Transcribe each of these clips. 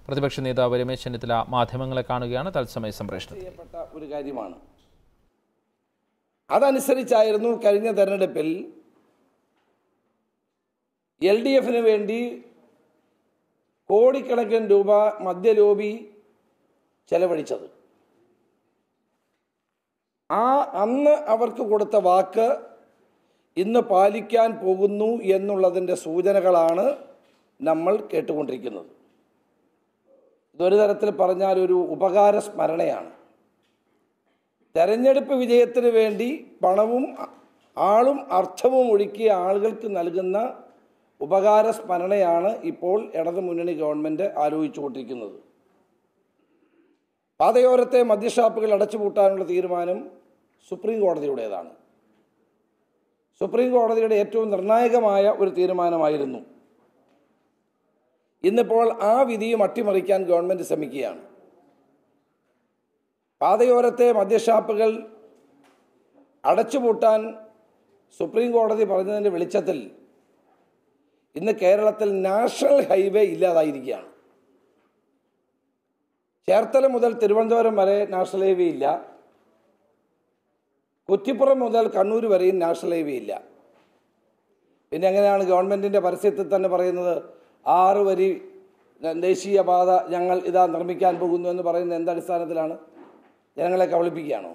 പ്രതിപക്ഷ നേതാവ് രമേശ് ചെന്നിത്തല മാധ്യമങ്ങളെ കാണുകയാണ് തത്സമയ സംപ്രേഷണത്തിൽ ചെയ്യപ്പെട്ട ഒരു കാര്യമാണ് അതനുസരിച്ചായിരുന്നു കഴിഞ്ഞ തെരഞ്ഞെടുപ്പിൽ എൽ ഡി എഫിന് വേണ്ടി കോടിക്കണക്കിന് രൂപ മദ്യലോബി ചെലവഴിച്ചത് ആ അന്ന് അവർക്ക് കൊടുത്ത വാക്ക് ഇന്ന് പാലിക്കാൻ പോകുന്നു എന്നുള്ളതിൻ്റെ സൂചനകളാണ് നമ്മൾ കേട്ടുകൊണ്ടിരിക്കുന്നത് ഇതൊരു തരത്തിൽ പറഞ്ഞാൽ ഒരു ഉപകാര സ്മരണയാണ് തെരഞ്ഞെടുപ്പ് വിജയത്തിന് വേണ്ടി പണവും ആളും അർത്ഥവും ഒഴുക്കിയ ആളുകൾക്ക് നൽകുന്ന ഉപകാര സ്മരണയാണ് ഇപ്പോൾ ഇടതു മുന്നണി ഗവൺമെൻറ് ആലോചിച്ചുകൊണ്ടിരിക്കുന്നത് പാതയോരത്തെ മദ്യഷാപ്പുകൾ അടച്ചുപൂട്ടാനുള്ള തീരുമാനം സുപ്രീം കോടതിയുടേതാണ് സുപ്രീം കോടതിയുടെ ഏറ്റവും നിർണായകമായ ഒരു തീരുമാനമായിരുന്നു ഇന്നിപ്പോൾ ആ വിധിയും അട്ടിമറിക്കാൻ ഗവൺമെൻറ് ശ്രമിക്കുകയാണ് പാതയോരത്തെ മദ്യഷാപ്പുകൾ അടച്ചുപൂട്ടാൻ സുപ്രീം കോടതി പറഞ്ഞതിൻ്റെ വെളിച്ചത്തിൽ ഇന്ന് കേരളത്തിൽ നാഷണൽ ഹൈവേ ഇല്ലാതായിരിക്കുകയാണ് ചേർത്തല മുതൽ തിരുവനന്തപുരം വരെ നാഷണൽ ഹൈവേ ഇല്ല കുറ്റിപ്പുറം മുതൽ കണ്ണൂർ വരെയും നാഷണൽ ഹൈവേ ഇല്ല പിന്നെ എങ്ങനെയാണ് ഗവൺമെൻറ്റിൻ്റെ പരസ്യത്തിൽ തന്നെ പറയുന്നത് ആറ് വരി ദേശീയപാത ഞങ്ങൾ ഇതാ നിർമ്മിക്കാൻ പോകുന്നു എന്ന് പറയുന്നത് എന്തടിസ്ഥാനത്തിലാണ് ജനങ്ങളെ കബളിപ്പിക്കുകയാണോ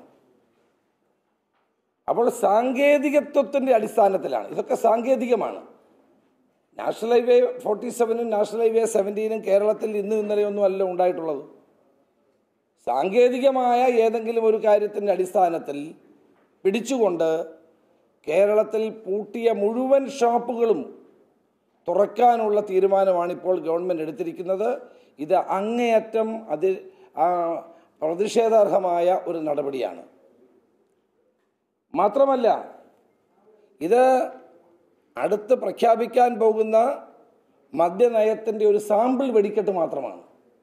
അപ്പോൾ സാങ്കേതികത്വത്തിൻ്റെ അടിസ്ഥാനത്തിലാണ് ഇതൊക്കെ സാങ്കേതികമാണ് നാഷണൽ ഹൈവേ ഫോർട്ടി സെവനും നാഷണൽ ഹൈവേ സെവൻറ്റീനും കേരളത്തിൽ ഇന്നും ഇന്നലെയൊന്നും അല്ല ഉണ്ടായിട്ടുള്ളത് സാങ്കേതികമായ ഏതെങ്കിലും ഒരു കാര്യത്തിൻ്റെ അടിസ്ഥാനത്തിൽ പിടിച്ചുകൊണ്ട് കേരളത്തിൽ പൂട്ടിയ മുഴുവൻ ഷോപ്പുകളും തുറക്കാനുള്ള തീരുമാനമാണ് ഇപ്പോൾ ഗവൺമെൻറ് എടുത്തിരിക്കുന്നത് ഇത് അങ്ങേയറ്റം അത് ആ, പ്രതിഷേധാർഹമായ ഒരു നടപടിയാണ് മാത്രമല്ല ഇത് അടുത്ത് പ്രഖ്യാപിക്കാൻ പോകുന്ന മദ്യനയത്തിൻ്റെ ഒരു സാമ്പിൾ വെടിക്കെട്ട് മാത്രമാണ്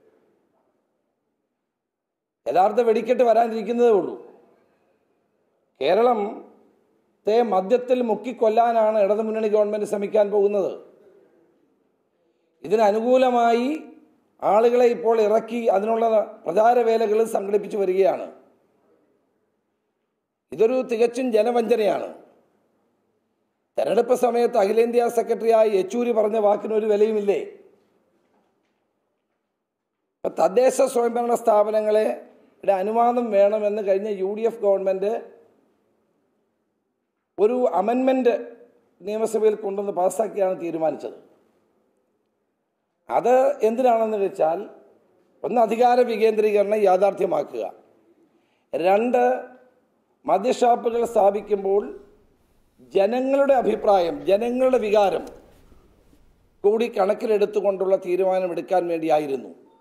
യഥാർത്ഥ വെടിക്കെട്ട് വരാനിരിക്കുന്നതേ ഉള്ളൂ കേരളം ത്തെ മദ്യത്തിൽ മുക്കിക്കൊല്ലാനാണ് ഇടതുമുന്നണി ഗവൺമെൻറ് ശ്രമിക്കാൻ പോകുന്നത് ഇതിനനുകൂലമായി ആളുകളെ ഇപ്പോൾ ഇറക്കി അതിനുള്ള പ്രചാരവേലകൾ സംഘടിപ്പിച്ചു വരികയാണ് ഇതൊരു തികച്ചും ജനവഞ്ചനയാണ് തെരഞ്ഞെടുപ്പ് സമയത്ത് അഖിലേന്ത്യാ സെക്രട്ടറിയായി യെച്ചൂരി പറഞ്ഞ വാക്കിന് ഒരു വിലയുമില്ലേ ഇപ്പൊ തദ്ദേശ സ്വയംഭരണ സ്ഥാപനങ്ങളെ യുടെ അനുവാദം വേണമെന്ന് കഴിഞ്ഞ യു ഡി എഫ് ഗവൺമെൻറ് ഒരു അമെൻമെൻറ്റ് നിയമസഭയിൽ കൊണ്ടുവന്ന് പാസ്സാക്കിയാണ് തീരുമാനിച്ചത് അത് എന്തിനാണെന്ന് വെച്ചാൽ ഒന്ന് അധികാര വികേന്ദ്രീകരണം യാഥാർത്ഥ്യമാക്കുക രണ്ട് മദ്യഷാപ്പുകൾ സ്ഥാപിക്കുമ്പോൾ ജനങ്ങളുടെ അഭിപ്രായം ജനങ്ങളുടെ വികാരം കൂടി കണക്കിലെടുത്തുകൊണ്ടുള്ള തീരുമാനമെടുക്കാൻ വേണ്ടിയായിരുന്നു